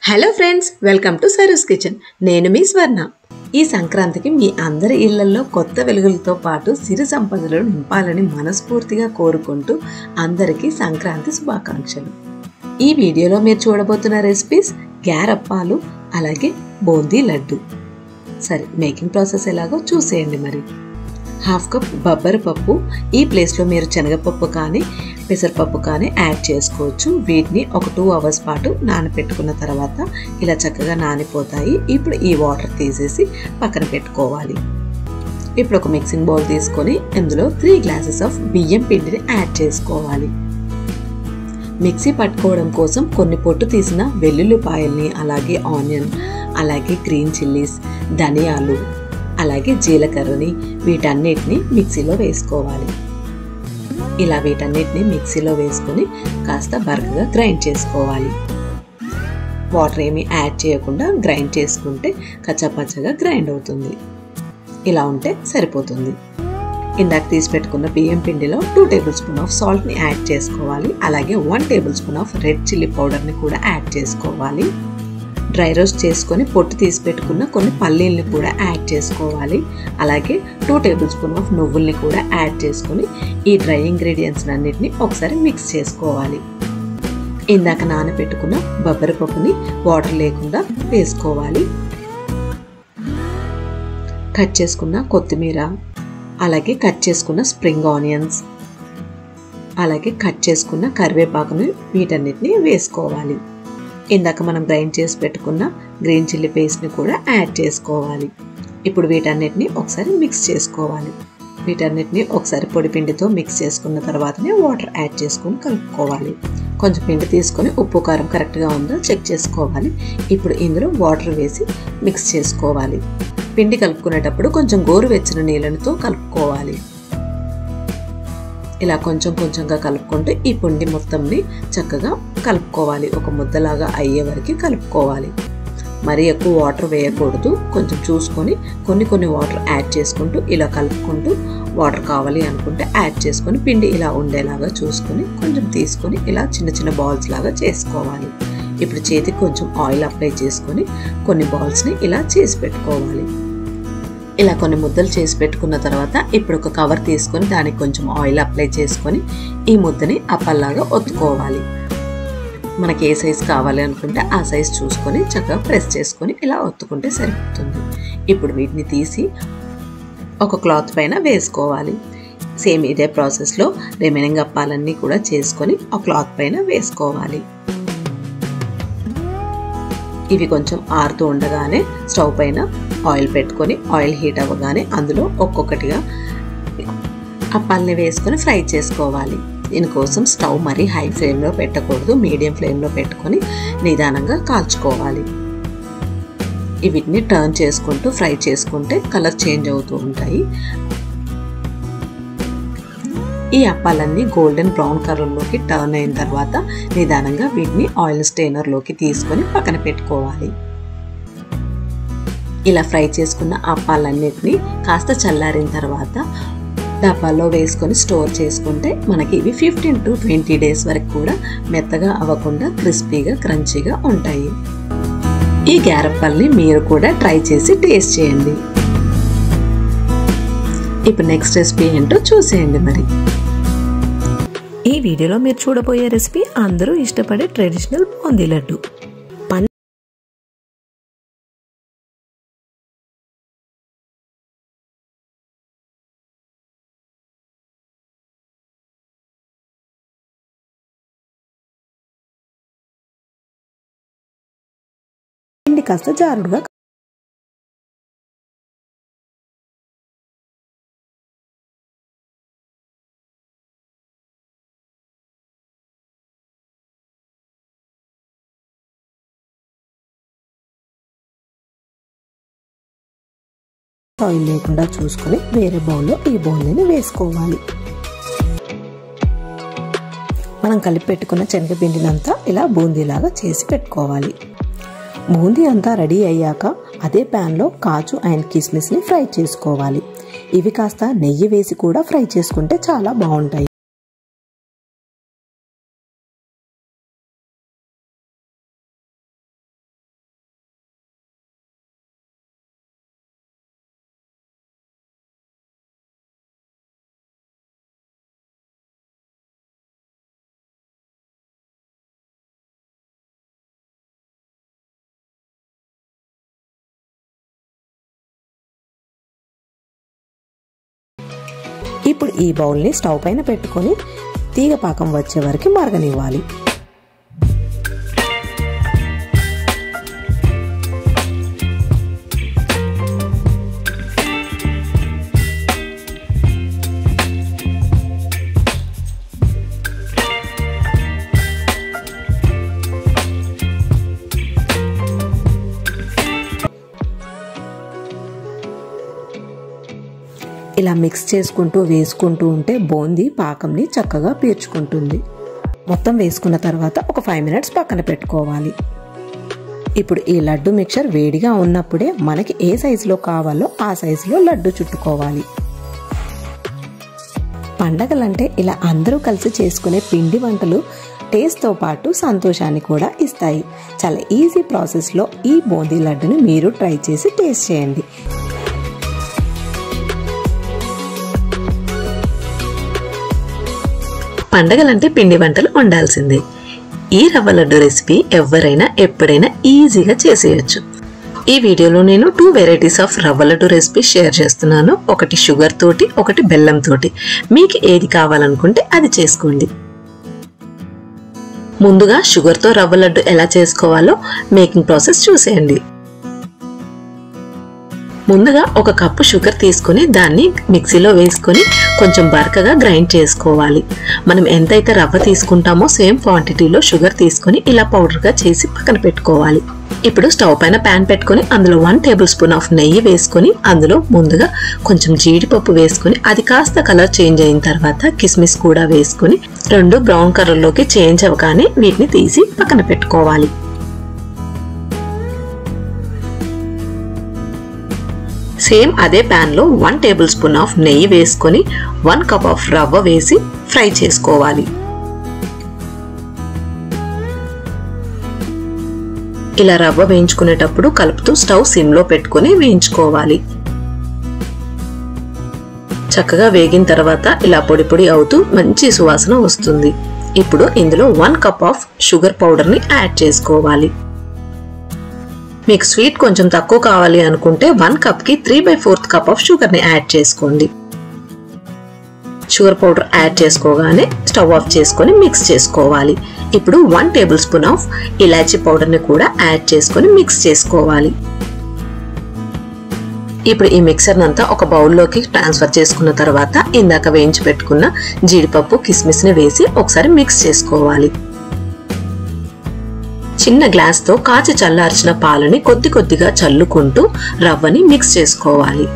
hello friends welcome to Saru's kitchen నేను మీ స్వర్ణ ఈ సంక్రాంతికి మీ అందరి ఇళ్లలో కొత్త వెలుగులతో పాటు సిరి సంపదలు నింపాలని మనస్ఫూర్తిగా కోరుకుంటూ అందరికీ సంక్రాంతి శుభాకాంక్షలు ఈ వీడియోలో మీరు చూడబోతున్న రెసిపీస్ గ్యారప్పాలు అలాగే బూందీ లడ్డు సరే మేకింగ్ ప్రాసెస్ ఎలాగో చూసేయండి మరి హాఫ్ కప్ బొబ్బరి పప్పు ఈ ప్లేస్లో మీరు శనగపప్పు కానీ పెసరపప్పు కానీ యాడ్ చేసుకోవచ్చు వీటిని ఒక టూ అవర్స్ పాటు నానబెట్టుకున్న తర్వాత ఇలా చక్కగా నానిపోతాయి ఇప్పుడు ఈ వాటర్ తీసేసి పక్కన పెట్టుకోవాలి ఇప్పుడు ఒక మిక్సింగ్ బౌల్ తీసుకొని ఇందులో త్రీ గ్లాసెస్ ఆఫ్ బియ్యం పిండిని యాడ్ చేసుకోవాలి మిక్సీ పట్టుకోవడం కోసం కొన్ని పొట్టు తీసిన వెల్లుల్లిపాయల్ని అలాగే ఆనియన్ అలాగే గ్రీన్ చిల్లీస్ ధనియాలు అలాగే జీలకర్రని వీటన్నిటిని మిక్సీలో వేసుకోవాలి ఇలా వీటన్నిటిని మిక్సీలో వేసుకొని కాస్త బరకగా గ్రైండ్ చేసుకోవాలి వాటర్ ఏమీ యాడ్ చేయకుండా గ్రైండ్ చేసుకుంటే కచ్చాపచ్చగా గ్రైండ్ అవుతుంది ఇలా ఉంటే సరిపోతుంది ఇందాక తీసి పెట్టుకున్న బియ్యం పిండిలో టూ టేబుల్ స్పూన్ ఆఫ్ సాల్ట్ని యాడ్ చేసుకోవాలి అలాగే one tablespoon of red chilli పౌడర్ని కూడా యాడ్ చేసుకోవాలి డ్రై రోస్ట్ చేసుకొని పొట్టు తీసి పెట్టుకున్న కొన్ని పల్లీల్ని కూడా యాడ్ చేసుకోవాలి అలాగే టూ టేబుల్ స్పూన్ ఆఫ్ నువ్వుల్ని కూడా యాడ్ చేసుకొని ఈ డ్రై ఇంగ్రీడియంట్స్ అన్నిటిని ఒకసారి మిక్స్ చేసుకోవాలి ఇందాక నానబెట్టుకున్న బొబ్బరి పప్పుని వాటర్ లేకుండా వేసుకోవాలి కట్ చేసుకున్న కొత్తిమీర అలాగే కట్ చేసుకున్న స్ప్రింగ్ ఆనియన్స్ అలాగే కట్ చేసుకున్న కరివేపాకుని వీటన్నిటిని వేసుకోవాలి ఇందాక మనం గ్రైండ్ చేసి పెట్టుకున్న గ్రీన్ చిల్లీ పేస్ట్ని కూడా యాడ్ చేసుకోవాలి ఇప్పుడు వీటన్నిటిని ఒకసారి మిక్స్ చేసుకోవాలి వీటన్నిటిని ఒకసారి పొడి పిండితో మిక్స్ చేసుకున్న తర్వాతనే వాటర్ యాడ్ చేసుకొని కలుపుకోవాలి కొంచెం పిండి తీసుకొని ఉప్పు కారం కరెక్ట్గా ఉందో చెక్ చేసుకోవాలి ఇప్పుడు ఇందులో వాటర్ వేసి మిక్స్ చేసుకోవాలి పిండి కలుపుకునేటప్పుడు కొంచెం గోరువెచ్చిన నీళ్ళతో కలుపుకోవాలి ఇలా కొంచెం కొంచెంగా కలుపుకుంటూ ఈ పిండి మొత్తంని చక్కగా కలుపుకోవాలి ఒక ముద్దలాగా అయ్యే వరకు కలుపుకోవాలి మరీ ఎక్కువ వాటర్ వేయకూడదు కొంచెం చూసుకొని కొన్ని కొన్ని వాటర్ యాడ్ చేసుకుంటూ ఇలా కలుపుకుంటూ వాటర్ కావాలి అనుకుంటే యాడ్ చేసుకొని పిండి ఇలా ఉండేలాగా చూసుకొని కొంచెం తీసుకొని ఇలా చిన్న చిన్న బాల్స్ లాగా చేసుకోవాలి ఇప్పుడు చేతికి కొంచెం ఆయిల్ అప్లై చేసుకొని కొన్ని బాల్స్ని ఇలా చేసి పెట్టుకోవాలి ఇలా కొన్ని ముద్దలు చేసి పెట్టుకున్న తర్వాత ఇప్పుడు ఒక కవర్ తీసుకొని దానికి కొంచెం ఆయిల్ అప్లై చేసుకొని ఈ ముద్దని అప్పల్లాగా ఒత్తుకోవాలి మనకి ఏ సైజ్ కావాలి అనుకుంటే ఆ సైజ్ చూసుకొని చక్కగా ప్రెస్ చేసుకొని ఇలా ఒత్తుకుంటే సరిపోతుంది ఇప్పుడు వీటిని తీసి ఒక క్లాత్ పైన వేసుకోవాలి సేమ్ ఇదే ప్రాసెస్లో రిమైనింగ్ అప్పాలన్నీ కూడా చేసుకొని ఒక క్లాత్ పైన వేసుకోవాలి ఇవి కొంచెం ఆరుతూ ఉండగానే స్టవ్ పైన ఆయిల్ పెట్టుకొని ఆయిల్ హీట్ అవ్వగానే అందులో ఒక్కొక్కటిగా అప్పాలని వేసుకొని ఫ్రై చేసుకోవాలి దీనికోసం స్టవ్ మరీ హై ఫ్లేమ్లో పెట్టకూడదు మీడియం ఫ్లేమ్లో పెట్టుకొని నిదానంగా కాల్చుకోవాలి వీటిని టర్న్ చేసుకుంటూ ఫ్రై చేసుకుంటే కలర్ చేంజ్ అవుతూ ఉంటాయి ఈ అప్పాలన్నీ గోల్డెన్ బ్రౌన్ కలర్లోకి టర్న్ అయిన తర్వాత నిదానంగా వీటిని ఆయిల్ స్టెయినర్లోకి తీసుకొని పక్కన పెట్టుకోవాలి ఇలా ఫ్రై చేసుకున్న అప్పాలన్నిటిని కాస్త చల్లారిన తర్వాత డబ్బాలో వేసుకొని స్టోర్ చేసుకుంటే మనకి ఇవి ఫిఫ్టీన్ టు ట్వంటీ డేస్ వరకు కూడా మెత్తగా అవ్వకుండా క్రిస్పీగా క్రంచీగా ఉంటాయి ఈ గ్యారప్పల్ని మీరు కూడా ట్రై చేసి టేస్ట్ చేయండి ఇప్పుడు నెక్స్ట్ రెసిపీ ఏంటో చూసేయండి మరి ఈ వీడియోలో మీరు చూడబోయే రెసిపీ అందరూ ఇష్టపడే ట్రెడిషనల్ బూందీ లడ్డు పన్ పిండి కాస్త జారుడుగా ఆయిల్ లేకుండా చూసుకొని వేరే బౌల్లో ఈ బౌల్ని వేసుకోవాలి మనం కలిపి పెట్టుకున్న శనగపిండినంతా ఇలా బూందీలాగా చేసి పెట్టుకోవాలి బూందీ అంతా రెడీ అయ్యాక అదే ప్యాన్లో కాజు అండ్ కిస్మిస్ని ఫ్రై చేసుకోవాలి ఇవి కాస్త నెయ్యి వేసి కూడా ఫ్రై చేసుకుంటే చాలా బాగుంటాయి ఇప్పుడు ఈ బౌల్ని స్టవ్ పైన పెట్టుకొని తీగ పాకం వచ్చే వరకు మరగనివ్వాలి ఇలా మిక్స్ చేసుకుంటూ వేసుకుంటూ ఉంటే బూందీ పాకంని చక్కగా పీల్చుకుంటుంది మొత్తం వేసుకున్న తర్వాత ఒక ఫైవ్ మినిట్స్ పక్కన పెట్టుకోవాలి ఇప్పుడు ఈ లడ్డు మిక్చర్ వేడిగా ఉన్నప్పుడే మనకి ఏ సైజులో కావాలో ఆ సైజులో లడ్డు చుట్టుకోవాలి పండగలంటే ఇలా అందరూ కలిసి చేసుకునే పిండి వంటలు టేస్ట్తో పాటు సంతోషాన్ని కూడా ఇస్తాయి చాలా ఈజీ ప్రాసెస్లో ఈ బూందీ లడ్డుని మీరు ట్రై చేసి టేస్ట్ చేయండి పండగలంటే పిండి వంటలు ఉండాల్సిందే ఈ రవ్వ లడ్డు రెసిపీ ఎవరైనా ఎప్పుడైనా ఈజీగా చేసేయచ్చు ఈ వీడియోలో నేను టూ వెరైటీస్ ఆఫ్ రవ్వ లడ్డు రెసిపీ షేర్ చేస్తున్నాను ఒకటి షుగర్ తోటి ఒకటి బెల్లం తోటి మీకు ఏది కావాలనుకుంటే అది చేసుకోండి ముందుగా షుగర్తో రవ్వ లడ్డు ఎలా చేసుకోవాలో మేకింగ్ ప్రాసెస్ చూసేయండి ముందుగా ఒక కప్పు షుగర్ తీసుకొని దాన్ని మిక్సీలో వేసుకొని కొంచెం బరకగా గ్రైండ్ చేసుకోవాలి మనం ఎంతైతే రవ్వ తీసుకుంటామో సేమ్ క్వాంటిటీలో షుగర్ తీసుకొని ఇలా పౌడర్గా చేసి పక్కన పెట్టుకోవాలి ఇప్పుడు స్టవ్ పైన ప్యాన్ పెట్టుకొని అందులో వన్ టేబుల్ స్పూన్ ఆఫ్ నెయ్యి వేసుకొని అందులో ముందుగా కొంచెం జీడిపప్పు వేసుకొని అది కాస్త కలర్ చేంజ్ అయిన తర్వాత కిస్మిస్ కూడా వేసుకొని రెండు బ్రౌన్ కలర్లోకి చేంజ్ అవ్వగానే వీటిని తీసి పక్కన పెట్టుకోవాలి సేమ్ అదే ప్యాన్లో వన్ టేబుల్ స్పూన్ ఆఫ్ నెయ్యి వేసుకొని వన్ కప్ ఆఫ్ రవ్వ వేసి ఫ్రై చేసుకోవాలి ఇలా రవ్వ వేయించుకునేటప్పుడు కలుపుతూ స్టవ్ సిమ్లో పెట్టుకొని వేయించుకోవాలి చక్కగా వేగిన తర్వాత ఇలా పొడి పొడి అవుతూ మంచి సువాసన వస్తుంది ఇప్పుడు ఇందులో వన్ కప్ ఆఫ్ షుగర్ పౌడర్ని యాడ్ చేసుకోవాలి మీకు స్వీట్ కొంచెం తక్కువ కావాలి అనుకుంటే వన్ కప్కి three by fourth cup of షుగర్ని యాడ్ చేసుకోండి షుగర్ పౌడర్ యాడ్ చేసుకోగానే స్టవ్ ఆఫ్ చేసుకొని మిక్స్ చేసుకోవాలి ఇప్పుడు వన్ టేబుల్ స్పూన్ ఆఫ్ ఇలాచీ పౌడర్ని కూడా యాడ్ చేసుకొని మిక్స్ చేసుకోవాలి ఇప్పుడు ఈ మిక్సర్ అంతా ఒక బౌల్లోకి ట్రాన్స్ఫర్ చేసుకున్న తర్వాత ఇందాక వేయించి పెట్టుకున్న జీడిపప్పు కిస్మిస్ని వేసి ఒకసారి మిక్స్ చేసుకోవాలి చిన్న గ్లాస్తో కాచి చల్లార్చిన పాలని కొద్ది కొద్దిగా చల్లుకుంటూ రవ్వని మిక్స్ చేసుకోవాలి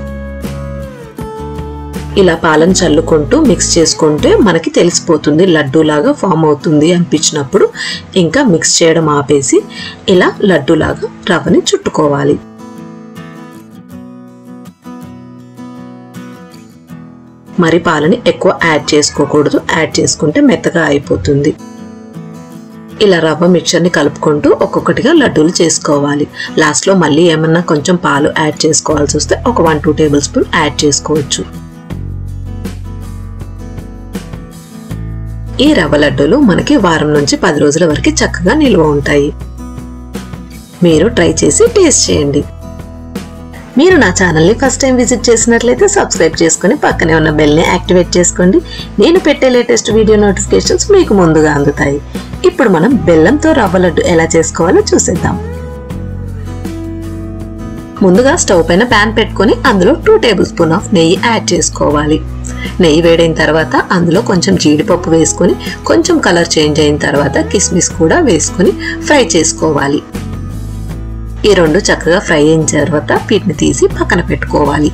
ఇలా పాలను చల్లుకుంటూ మిక్స్ చేసుకుంటే మనకి తెలిసిపోతుంది లడ్డూలాగా ఫామ్ అవుతుంది అనిపించినప్పుడు ఇంకా మిక్స్ చేయడం ఆపేసి ఇలా లడ్డూలాగా రవ్వని చుట్టుకోవాలి మరి పాలని ఎక్కువ యాడ్ చేసుకోకూడదు యాడ్ చేసుకుంటే మెత్తగా అయిపోతుంది ఇలా రవ్వ మిక్చర్ని కలుపుకుంటూ ఒక్కొక్కటిగా లడ్డూలు చేసుకోవాలి లాస్ట్లో మళ్ళీ ఏమన్నా కొంచెం పాలు యాడ్ చేసుకోవాల్సి వస్తే ఒక one two tablespoon add చేసుకోవచ్చు ఈ రవ్వ లడ్డూలు మనకి వారం నుంచి పది రోజుల వరకు చక్కగా నిల్వ ఉంటాయి మీరు ట్రై చేసి టేస్ట్ చేయండి మీరు నా ఛానల్ని ఫస్ట్ టైం విజిట్ చేసినట్లయితే సబ్స్క్రైబ్ చేసుకుని పక్కనే ఉన్న బెల్ని యాక్టివేట్ చేసుకోండి నేను పెట్టే లేటెస్ట్ వీడియో నోటిఫికేషన్స్ మీకు ముందుగా అందుతాయి ఇప్పుడు మనం బెల్లంతో రవ్వ లడ్డు ఎలా చేసుకోవాలో చూసేద్దాం ముందుగా స్టవ్ పైన ప్యాన్ పెట్టుకొని అందులో టూ టేబుల్ స్పూన్ ఆఫ్ నెయ్యి యాడ్ చేసుకోవాలి నెయ్యి వేడైన తర్వాత అందులో కొంచెం జీడిపప్పు వేసుకొని కొంచెం కలర్ చేంజ్ అయిన తర్వాత కిస్మిస్ కూడా వేసుకొని ఫ్రై చేసుకోవాలి ఈ రెండు చక్కగా ఫ్రై అయిన తర్వాత వీటిని తీసి పక్కన పెట్టుకోవాలి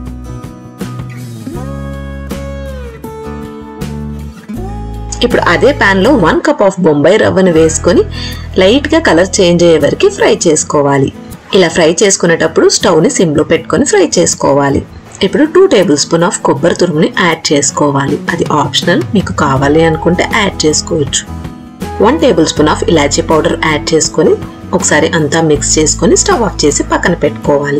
ఇప్పుడు అదే ప్యాన్ లో వన్ కప్ ఆఫ్ బొంబాయి రవ్వను వేసుకొని లైట్ గా కలర్ చేంజ్ అయ్యే వరకు ఫ్రై చేసుకోవాలి ఇలా ఫ్రై చేసుకునేటప్పుడు స్టవ్ ని సిమ్ లో పెట్టుకొని ఫ్రై చేసుకోవాలి ఇప్పుడు టూ టేబుల్ స్పూన్ ఆఫ్ కొబ్బరి తురుముని యాడ్ చేసుకోవాలి అది ఆప్షనల్ మీకు కావాలి అనుకుంటే యాడ్ చేసుకోవచ్చు వన్ టేబుల్ స్పూన్ ఆఫ్ ఇలాచీ పౌడర్ యాడ్ చేసుకొని ఒకసారి అంతా మిక్స్ చేసుకొని స్టవ్ ఆఫ్ చేసి పక్కన పెట్టుకోవాలి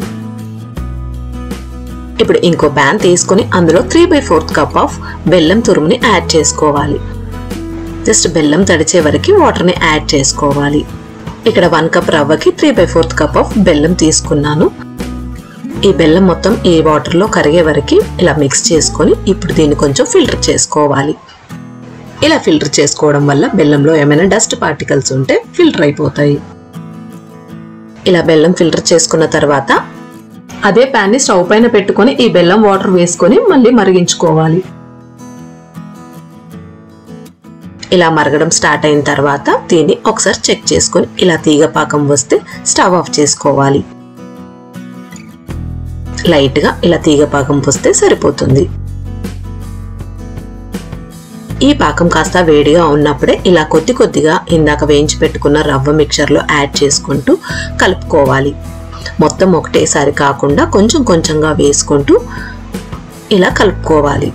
ఇప్పుడు ఇంకో ప్యాన్ తీసుకొని అందులో three by fourth cup of బెల్లం తురుముని యాడ్ చేసుకోవాలి జస్ట్ బెల్లం తడిచే వరకు వాటర్ని యాడ్ చేసుకోవాలి ఇక్కడ వన్ కప్ రవ్వకి three by fourth cup of బెల్లం తీసుకున్నాను ఈ బెల్లం మొత్తం ఈ వాటర్లో కరిగే వరకు ఇలా మిక్స్ చేసుకొని ఇప్పుడు దీన్ని కొంచెం ఫిల్టర్ చేసుకోవాలి ఇలా ఫిల్టర్ చేసుకోవడం వల్ల బెల్లంలో ఏమైనా డస్ట్ పార్టికల్స్ ఉంటే ఫిల్టర్ అయిపోతాయి ఇలా బెల్లం ఫిల్టర్ చేసుకున్న తర్వాత అదే ప్యాన్ని స్టవ్ పైన పెట్టుకొని ఈ బెల్లం వాటర్ వేసుకొని మళ్ళీ మరిగించుకోవాలి ఇలా మరగడం స్టార్ట్ అయిన తర్వాత దీన్ని ఒకసారి చెక్ చేసుకొని ఇలా తీగ పాకం వస్తే స్టవ్ ఆఫ్ చేసుకోవాలి లైట్గా ఇలా తీగ పాకం పోస్తే సరిపోతుంది ఈ పాకం కాస్త వేడిగా ఉన్నప్పుడే ఇలా కొద్ది కొద్దిగా ఇందాక వేయించి పెట్టుకున్న రవ్వ మిక్చర్లో యాడ్ చేసుకుంటూ కలుపుకోవాలి మొత్తం ఒకటేసారి కాకుండా కొంచెం కొంచెంగా వేసుకుంటూ ఇలా కలుపుకోవాలి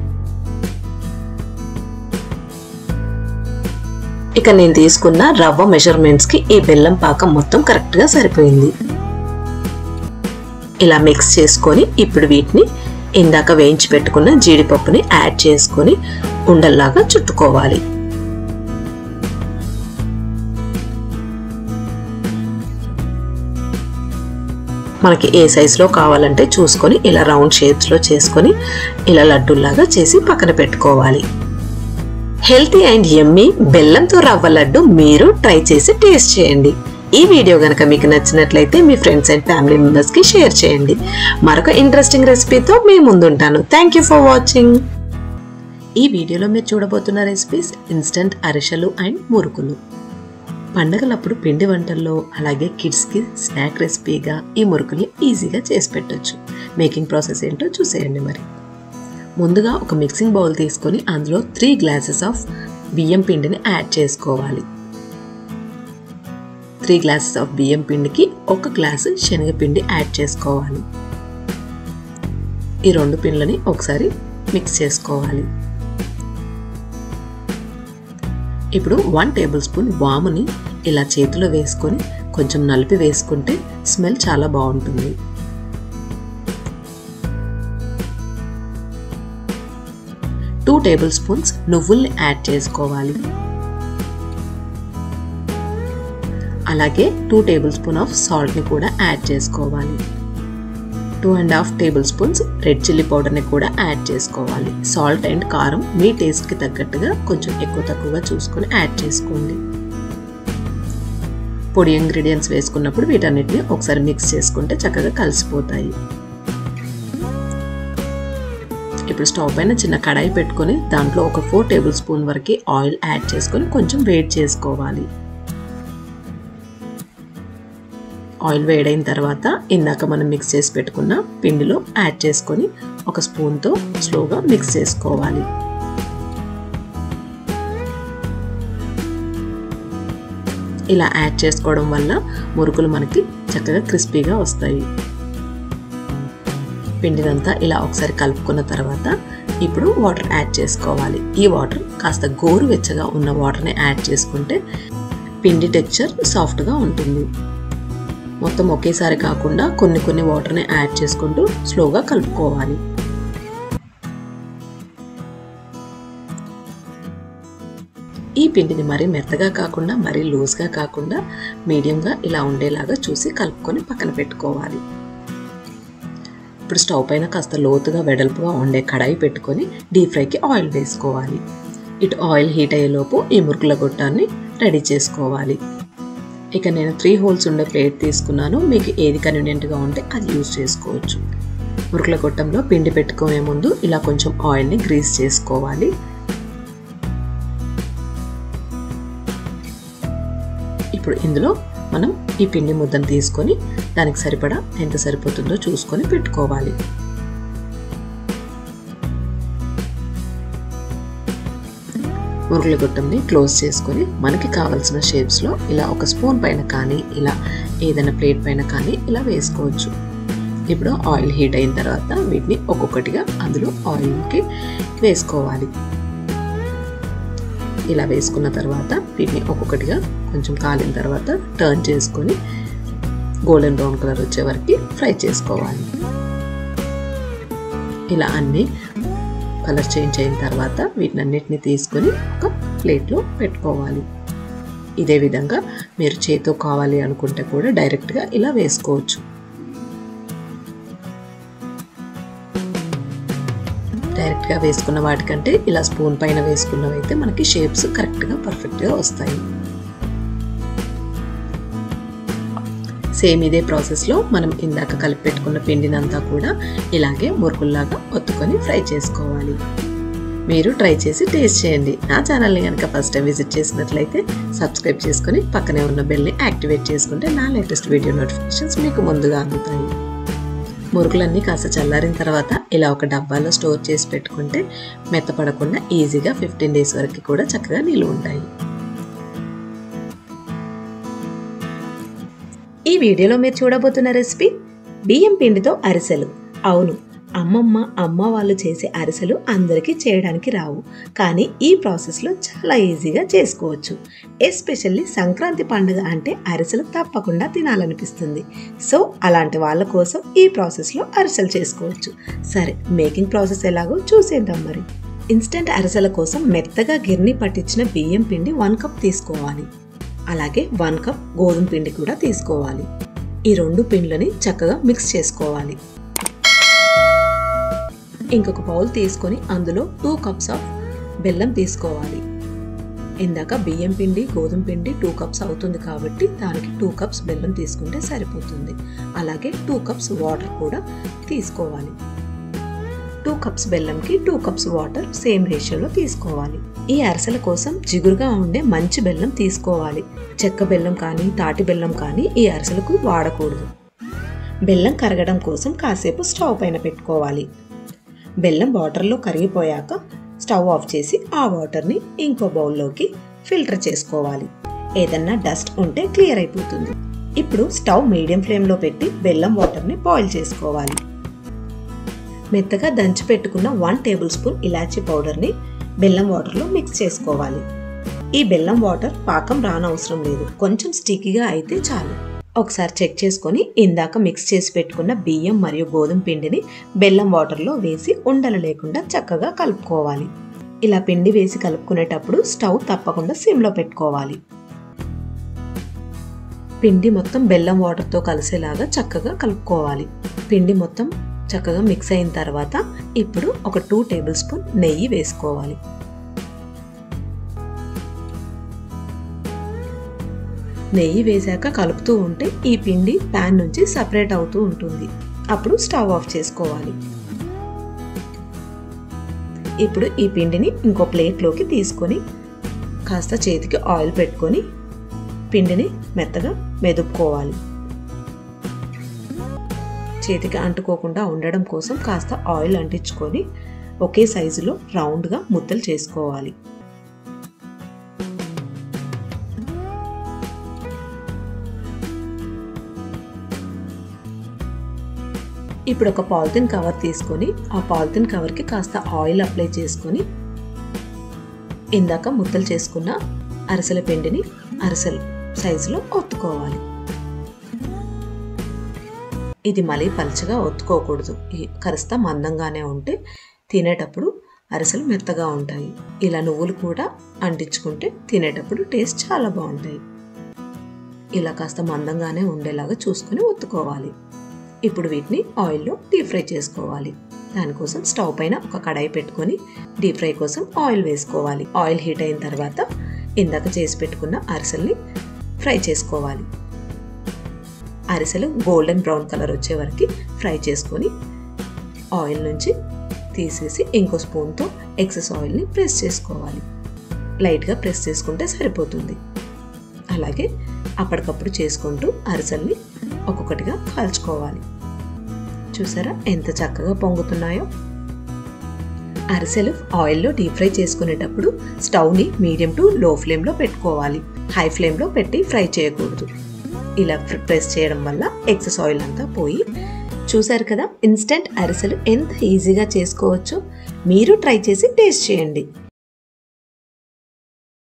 ఇక నేను తీసుకున్న రవ్వ మెజర్మెంట్స్కి ఈ బెల్లం పాకం మొత్తం కరెక్ట్గా సరిపోయింది ఇలా మిక్స్ చేసుకొని ఇప్పుడు వీటిని ఇందాక వేయించి పెట్టుకున్న జీడిపప్పుని యాడ్ చేసుకొని ఉండల్లాగా చుట్టుకోవాలి మనకి ఏ సైజులో కావాలంటే చూసుకొని ఇలా రౌండ్ షేప్స్లో చేసుకొని ఇలా లడ్డూల్లాగా చేసి పక్కన పెట్టుకోవాలి హెల్తీ అండ్ ఎమ్మీ బెల్లంతో రవ్వ లడ్డు మీరు ట్రై చేసి టేస్ట్ చేయండి ఈ వీడియో కనుక మీకు నచ్చినట్లయితే మీ ఫ్రెండ్స్ అండ్ ఫ్యామిలీ మెంబర్స్కి షేర్ చేయండి మరొక ఇంట్రెస్టింగ్ రెసిపీతో మీ ముందుంటాను థ్యాంక్ యూ ఫర్ వాచింగ్ ఈ వీడియోలో మీరు చూడబోతున్న రెసిపీస్ ఇన్స్టంట్ అరిసెలు అండ్ మురుకులు పండగలప్పుడు పిండి వంటల్లో అలాగే కిడ్స్కి స్నాక్ రెసిపీగా ఈ మురుకుల్ని ఈజీగా చేసి పెట్టొచ్చు మేకింగ్ ప్రాసెస్ ఏంటో చూసేయండి మరి ముందుగా ఒక మిక్సింగ్ బౌల్ తీసుకొని అందులో త్రీ గ్లాసెస్ ఆఫ్ బియ్యం పిండిని యాడ్ చేసుకోవాలి త్రీ గ్లాసెస్ ఆఫ్ బియ్యం పిండికి ఒక గ్లాసు శనగపిండి యాడ్ చేసుకోవాలి ఈ రెండు పిండ్లని ఒకసారి మిక్స్ చేసుకోవాలి ఇప్పుడు వన్ టేబుల్ స్పూన్ వాముని ఇలా చేతిలో వేసుకొని కొంచెం నలిపి వేసుకుంటే స్మెల్ చాలా బాగుంటుంది టూ టేబుల్ స్పూన్స్ నువ్వుల్ని యాడ్ చేసుకోవాలి అలాగే టూ టేబుల్ స్పూన్ ఆఫ్ సాల్ట్ని కూడా యాడ్ చేసుకోవాలి two and half tablespoons red chilli పౌడర్ని కూడా యాడ్ చేసుకోవాలి సాల్ట్ అండ్ కారం మీ టేస్ట్కి తగ్గట్టుగా కొంచెం ఎక్కువ తక్కువగా చూసుకొని యాడ్ చేసుకోండి పొడి ఇంగ్రీడియంట్స్ వేసుకున్నప్పుడు వీటన్నిటిని ఒకసారి మిక్స్ చేసుకుంటే చక్కగా కలిసిపోతాయి ఇప్పుడు స్టవ్ పైన చిన్న కడాయి పెట్టుకొని దాంట్లో ఒక ఫోర్ టేబుల్ స్పూన్ వరకు ఆయిల్ యాడ్ చేసుకొని కొంచెం వేడి చేసుకోవాలి ఆయిల్ వేడైన తర్వాత ఇందాక మనం మిక్స్ చేసి పెట్టుకున్న పిండిలో యాడ్ చేసుకొని ఒక స్పూన్తో స్లోగా మిక్స్ చేసుకోవాలి ఇలా యాడ్ చేసుకోవడం వల్ల మురుకులు మనకి చక్కగా క్రిస్పీగా వస్తాయి పిండినంతా ఇలా ఒకసారి కలుపుకున్న తర్వాత ఇప్పుడు వాటర్ యాడ్ చేసుకోవాలి ఈ వాటర్ కాస్త గోరువెచ్చగా ఉన్న వాటర్ని యాడ్ చేసుకుంటే పిండి టెక్చర్ సాఫ్ట్గా ఉంటుంది మొత్తం ఒకేసారి కాకుండా కొన్ని కొన్ని వాటర్ని యాడ్ చేసుకుంటూ స్లోగా కలుపుకోవాలి ఈ పిండిని మరీ మెత్తగా కాకుండా మరీ లూజ్గా కాకుండా మీడియంగా ఇలా ఉండేలాగా చూసి కలుపుకొని పక్కన పెట్టుకోవాలి ఇప్పుడు స్టవ్ పైన కాస్త లోతుగా వెడల్పుగా ఉండే కడాయి పెట్టుకొని డీప్ ఫ్రైకి ఆయిల్ వేసుకోవాలి ఇటు ఆయిల్ హీట్ అయ్యేలోపు ఈ మురుకుల గొట్టాన్ని రెడీ చేసుకోవాలి ఇక నేను త్రీ హోల్స్ ఉండే ప్లేట్ తీసుకున్నాను మీకు ఏది కన్వీనియంట్గా ఉంటే అది యూజ్ చేసుకోవచ్చు మురుకుల గొట్టంలో పిండి పెట్టుకునే ముందు ఇలా కొంచెం ఆయిల్ని గ్రీస్ చేసుకోవాలి ఇప్పుడు ఇందులో మనం ఈ పిండి ముద్దను తీసుకొని దానికి సరిపడా ఎంత సరిపోతుందో చూసుకొని పెట్టుకోవాలి మురుగుల గుట్టంని క్లోజ్ చేసుకొని మనకి కావాల్సిన షేప్స్లో ఇలా ఒక స్పూన్ పైన కానీ ఇలా ఏదైనా ప్లేట్ పైన కానీ ఇలా వేసుకోవచ్చు ఇప్పుడు ఆయిల్ హీట్ అయిన తర్వాత వీటిని ఒక్కొక్కటిగా అందులో ఆయిల్కి వేసుకోవాలి ఇలా వేసుకున్న తర్వాత వీటిని ఒక్కొక్కటిగా కొంచెం కాలిన తర్వాత టర్న్ చేసుకొని గోల్డెన్ బ్రౌన్ కలర్ వచ్చే వరకు ఫ్రై చేసుకోవాలి ఇలా అన్నీ కలర్ చేంజ్ అయిన తర్వాత వీటిని అన్నిటిని తీసుకొని ఒక ప్లేట్లో పెట్టుకోవాలి ఇదే విధంగా మీరు చేతితో కావాలి అనుకుంటే కూడా డైరెక్ట్గా ఇలా వేసుకోవచ్చు డైరెక్ట్గా వేసుకున్న వాటికంటే ఇలా స్పూన్ పైన వేసుకున్నవి అయితే మనకి షేప్స్ కరెక్ట్గా పర్ఫెక్ట్గా వస్తాయి సేమ్ ఇదే ప్రాసెస్లో మనం ఇందాక కలిపి పెట్టుకున్న పిండినంతా కూడా ఇలాగే మురుకుల్లాగా ఒత్తుకొని ఫ్రై చేసుకోవాలి మీరు ట్రై చేసి టేస్ట్ చేయండి నా ఛానల్ని కనుక ఫస్ట్ టైం విజిట్ చేసినట్లయితే సబ్స్క్రైబ్ చేసుకొని పక్కనే ఉన్న బెల్ని యాక్టివేట్ చేసుకుంటే నా లేటెస్ట్ వీడియో నోటిఫికేషన్స్ మీకు ముందుగా అందుతాయి మురుకులన్నీ కాస్త చల్లారిన తర్వాత ఇలా ఒక డబ్బాలో స్టోర్ చేసి పెట్టుకుంటే మెత్తపడకుండా ఈజీగా ఫిఫ్టీన్ డేస్ వరకు కూడా చక్కగా నిలువ ఉంటాయి ఈ వీడియోలో మీరు చూడబోతున్న రెసిపీ బియ్యం పిండితో అరిసెలు అవును అమ్మమ్మ అమ్మ వాళ్ళు చేసే అరిసెలు అందరికీ చేయడానికి రావు కానీ ఈ ప్రాసెస్లో చాలా ఈజీగా చేసుకోవచ్చు ఎస్పెషల్లీ సంక్రాంతి పండుగ అంటే అరిసెలు తప్పకుండా తినాలనిపిస్తుంది సో అలాంటి వాళ్ళ కోసం ఈ ప్రాసెస్లో అరిసెలు చేసుకోవచ్చు సరే మేకింగ్ ప్రాసెస్ ఎలాగో చూసేద్దాం మరి ఇన్స్టెంట్ అరిసెల కోసం మెత్తగా గిర్ని పట్టించిన బియ్యం పిండి వన్ కప్ తీసుకోవాలి అలాగే వన్ కప్ గోధుమ పిండి కూడా తీసుకోవాలి ఈ రెండు పిండ్లని చక్కగా మిక్స్ చేసుకోవాలి ఇంకొక బౌల్ తీసుకొని అందులో టూ కప్స్ ఆఫ్ బెల్లం తీసుకోవాలి ఇందాక బియ్యం పిండి గోధుమ పిండి టూ కప్స్ అవుతుంది కాబట్టి దానికి టూ కప్స్ బెల్లం తీసుకుంటే సరిపోతుంది అలాగే టూ కప్స్ వాటర్ కూడా తీసుకోవాలి టూ కప్స్ బెల్లంకి టూ కప్స్ వాటర్ సేమ్ రేషియోలో తీసుకోవాలి ఈ అరసల కోసం జిగురుగా ఉండే మంచి బెల్లం తీసుకోవాలి చెక్క బెల్లం కానీ తాటి బెల్లం కానీ ఈ అరసలకు వాడకూడదు బెల్లం కరగడం కోసం కాసేపు స్టవ్ పైన పెట్టుకోవాలి బెల్లం వాటర్లో కరిగిపోయాక స్టవ్ ఆఫ్ చేసి ఆ వాటర్ని ఇంకో బౌల్లోకి ఫిల్టర్ చేసుకోవాలి ఏదన్నా డస్ట్ ఉంటే క్లియర్ అయిపోతుంది ఇప్పుడు స్టవ్ మీడియం ఫ్లేమ్లో పెట్టి బెల్లం వాటర్ని బాయిల్ చేసుకోవాలి మెత్తగా దంచి పెట్టుకున్న వన్ టేబుల్ స్పూన్ ఇలాచీ పౌడర్ని బెల్లం వాటర్లో మిక్స్ చేసుకోవాలి ఈ బెల్లం వాటర్ పాకం రానవసరం లేదు కొంచెం స్టిక్కీగా అయితే చాలు ఒకసారి చెక్ చేసుకొని ఇందాక మిక్స్ చేసి పెట్టుకున్న బియ్యం మరియు గోధుమ పిండిని బెల్లం వాటర్లో వేసి ఉండలు లేకుండా చక్కగా కలుపుకోవాలి ఇలా పిండి వేసి కలుపుకునేటప్పుడు స్టవ్ తప్పకుండా సిమ్లో పెట్టుకోవాలి పిండి మొత్తం బెల్లం వాటర్తో కలిసేలాగా చక్కగా కలుపుకోవాలి పిండి మొత్తం చక్కగా మిక్స్ అయిన తర్వాత ఇప్పుడు ఒక టూ టేబుల్ స్పూన్ నెయ్యి వేసుకోవాలి నెయ్యి వేశాక కలుపుతూ ఉంటే ఈ పిండి ప్యాన్ నుంచి సపరేట్ అవుతూ ఉంటుంది అప్పుడు స్టవ్ ఆఫ్ చేసుకోవాలి ఇప్పుడు ఈ పిండిని ఇంకో ప్లేట్లోకి తీసుకొని కాస్త చేతికి ఆయిల్ పెట్టుకొని పిండిని మెత్తగా మెదుపుకోవాలి చేతికి అంటుకోకుండా ఉండడం కోసం కాస్త ఆయిల్ అంటించుకొని ఒకే సైజులో రౌండ్గా ముద్దలు చేసుకోవాలి ఇప్పుడు ఒక పాలిథిన్ కవర్ తీసుకొని ఆ పాలిథిన్ కవర్కి కాస్త ఆయిల్ అప్లై చేసుకొని ఇందాక ముద్దలు చేసుకున్న అరిసెల పిండిని అరిసెల సైజులో ఒత్తుకోవాలి ఇది మళ్ళీ పలుచగా ఒత్తుకోకూడదు కరిస్తా మందంగానే ఉంటే తినేటప్పుడు అరిసెలు మెత్తగా ఉంటాయి ఇలా నువ్వులు కూడా అంటించుకుంటే తినేటప్పుడు టేస్ట్ చాలా బాగుంటాయి ఇలా కాస్త మందంగానే ఉండేలాగా చూసుకొని ఒత్తుకోవాలి ఇప్పుడు వీటిని ఆయిల్లో డీప్ ఫ్రై చేసుకోవాలి దానికోసం స్టవ్ పైన ఒక కడాయి పెట్టుకొని డీప్ ఫ్రై కోసం ఆయిల్ వేసుకోవాలి ఆయిల్ హీట్ అయిన తర్వాత ఇందాక చేసి పెట్టుకున్న అరిసెల్ని ఫ్రై చేసుకోవాలి అరిసెలు గోల్డెన్ బ్రౌన్ కలర్ వచ్చే వరకు ఫ్రై చేసుకొని ఆయిల్ నుంచి తీసేసి ఇంకో స్పూన్తో ఎక్సెస్ ఆయిల్ని ప్రెస్ చేసుకోవాలి లైట్గా ప్రెస్ చేసుకుంటే సరిపోతుంది అలాగే అప్పటికప్పుడు చేసుకుంటూ అరిసెల్ని ఒక్కొక్కటిగా కాల్చుకోవాలి చూసారా ఎంత చక్కగా పొంగుతున్నాయో అరిసెలు ఆయిల్లో డీప్ ఫ్రై చేసుకునేటప్పుడు స్టవ్ని మీడియం టు లో ఫ్లేమ్లో పెట్టుకోవాలి హై ఫ్లేమ్లో పెట్టి ఫ్రై చేయకూడదు ఇలా ప్రెస్ చేయడం వల్ల ఎక్సెస్ ఆయిల్ అంతా పోయి చూసారు కదా ఇన్స్టెంట్ అరిసెలు ఎంత ఈజీగా చేసుకోవచ్చు మీరు ట్రై చేసి టేస్ట్ చేయండి